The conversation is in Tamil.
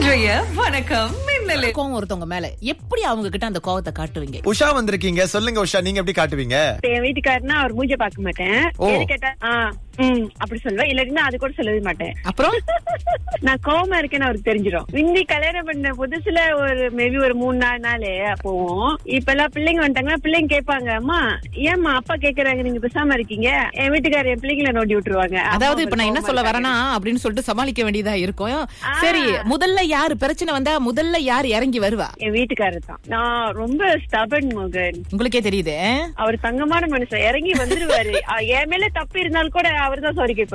இன்றைய வணக்கம் மின்னலு கோவம் ஒருத்தவங்க மேல எப்படி அவங்க கிட்ட அந்த கோவத்தை காட்டுவீங்க உஷா வந்திருக்கீங்க சொல்லுங்க உஷா நீங்க எப்படி காட்டுவீங்க என் வீட்டுக்காரனா அவர் மூஞ்ச பார்க்க மாட்டேன் ஓ. எது கேட்டா ஆ, ம் அப்படி சொல்லுவேன் இல்லாட்டினா அது கூட சொல்லவே மாட்டேன் அப்புறம் நான் கோவமா இருக்கேன்னு அவருக்கு தெரிஞ்சிடும் முந்தி கல்யாணம் பண்ண புதுசுல ஒரு மேபி ஒரு மூணு நாலு நாள் போவோம் இப்ப எல்லாம் பிள்ளைங்க வந்துட்டாங்கன்னா பிள்ளைங்க கேட்பாங்க அம்மா ஏம்மா அப்பா கேக்குறாங்க நீங்க பேசாம இருக்கீங்க என் வீட்டுக்காரர் என் பிள்ளைங்களை நோண்டி விட்டுருவாங்க அதாவது அம்மா இப்ப நான் என்ன கோவமா சொல்ல இருக்காங்க. வரேனா அப்படின்னு சொல்லிட்டு சமாளிக்க வேண்டியதா இருக்கும் சரி முதல்ல யாரு பிரச்சனை வந்தா முதல்ல யார் இறங்கி வருவா என் வீட்டுக்காரர் தான் நான் ரொம்ப ஸ்டபன் மகன் உங்களுக்கே தெரியுது அவர் தங்கமான மனுஷன் இறங்கி வந்துருவாரு அஹ் என் மேல தப்பு இருந்தாலும் கூட அவர் தான் சாரி கேட்பாரு